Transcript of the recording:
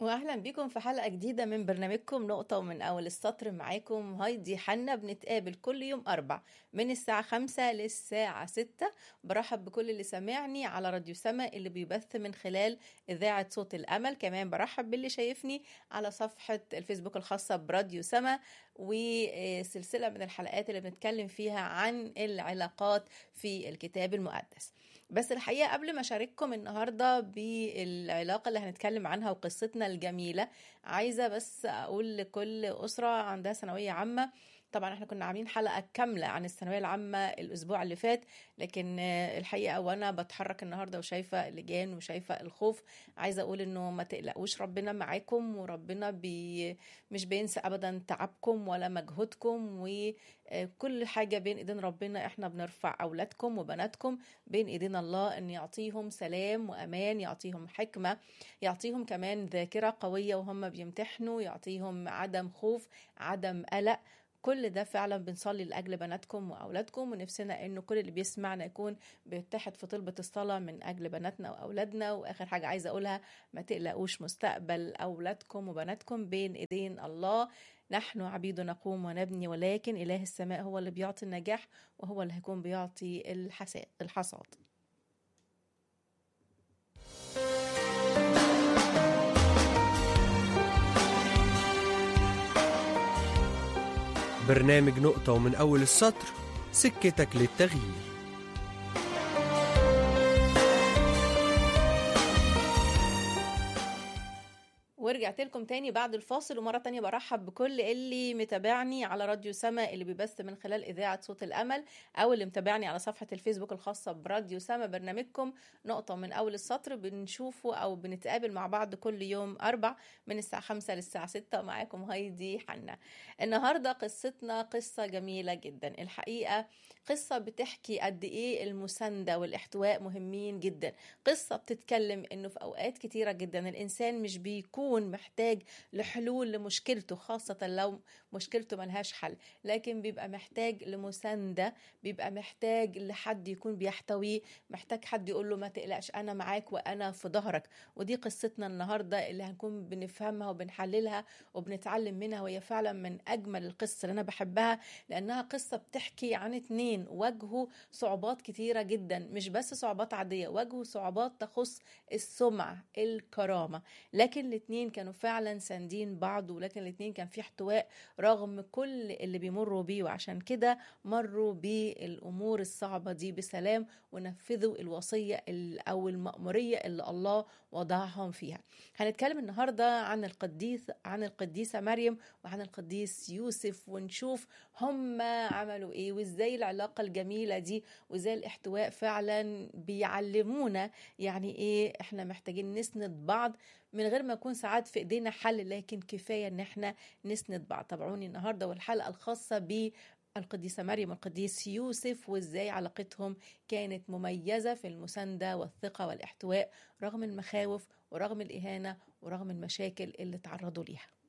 واهلا بيكم في حلقه جديده من برنامجكم نقطه ومن اول السطر معاكم هايدي حنا بنتقابل كل يوم اربع من الساعه خمسة للساعه ستة برحب بكل اللي سامعني على راديو سما اللي بيبث من خلال اذاعه صوت الامل كمان برحب باللي شايفني على صفحه الفيسبوك الخاصه براديو سما وسلسله من الحلقات اللي بنتكلم فيها عن العلاقات في الكتاب المقدس بس الحقيقه قبل ما اشارككم النهارده بالعلاقه اللي هنتكلم عنها وقصتنا الجميله عايزه بس اقول لكل اسره عندها ثانويه عامه طبعا احنا كنا عاملين حلقه كامله عن الثانويه العامه الاسبوع اللي فات لكن الحقيقه وانا بتحرك النهارده وشايفه اللجان وشايفه الخوف عايزه اقول انه ما تقلقوش ربنا معاكم وربنا بي مش بينسى ابدا تعبكم ولا مجهودكم وكل حاجه بين ايدين ربنا احنا بنرفع اولادكم وبناتكم بين ايدين الله ان يعطيهم سلام وامان يعطيهم حكمه يعطيهم كمان ذاكره قويه وهم بيمتحنوا يعطيهم عدم خوف عدم قلق كل ده فعلا بنصلي لاجل بناتكم واولادكم ونفسنا انه كل اللي بيسمعنا يكون بيتحد في طلبه الصلاه من اجل بناتنا واولادنا واخر حاجه عايزه اقولها ما تقلقوش مستقبل اولادكم وبناتكم بين ايدين الله نحن عبيد نقوم ونبني ولكن اله السماء هو اللي بيعطي النجاح وهو اللي هيكون بيعطي الحساد الحصاد برنامج نقطة ومن أول السطر سكتك للتغيير ورجعت لكم تاني بعد الفاصل ومرة تانية برحب بكل اللي متابعني على راديو سما اللي بيبث من خلال إذاعة صوت الأمل أو اللي متابعني على صفحة الفيسبوك الخاصة براديو سما برنامجكم نقطة من أول السطر بنشوفه أو بنتقابل مع بعض كل يوم أربع من الساعة خمسة للساعة ستة معاكم هايدي حنا النهاردة قصتنا قصة جميلة جدا الحقيقة قصة بتحكي قد إيه المساندة والاحتواء مهمين جدا قصة بتتكلم إنه في أوقات كتيرة جدا الإنسان مش بيكون يكون محتاج لحلول لمشكلته خاصة لو مشكلته ملهاش حل لكن بيبقى محتاج لمساندة بيبقى محتاج لحد يكون بيحتويه محتاج حد يقول له ما تقلقش أنا معاك وأنا في ظهرك ودي قصتنا النهاردة اللي هنكون بنفهمها وبنحللها وبنتعلم منها وهي فعلا من أجمل القصة اللي أنا بحبها لأنها قصة بتحكي عن اتنين واجهوا صعوبات كتيرة جدا مش بس صعوبات عادية واجهوا صعوبات تخص السمعة الكرامة لكن الاتنين كانوا فعلا ساندين بعض ولكن الاتنين كان في احتواء رغم كل اللي بيمروا بيه وعشان كده مروا بالامور الصعبه دي بسلام ونفذوا الوصيه او المأموريه اللي الله وضعهم فيها. هنتكلم النهارده عن القديس عن القديسه مريم وعن القديس يوسف ونشوف هم عملوا ايه وازاي العلاقه الجميله دي وازاي الاحتواء فعلا بيعلمونا يعني ايه احنا محتاجين نسند بعض من غير ما يكون ساعات في ايدينا حل لكن كفايه ان احنا نسند بعض تابعوني النهارده والحلقه الخاصه ب القديسة مريم والقديس يوسف وازاي علاقتهم كانت مميزة في المساندة والثقة والاحتواء رغم المخاوف ورغم الإهانة ورغم المشاكل اللي تعرضوا ليها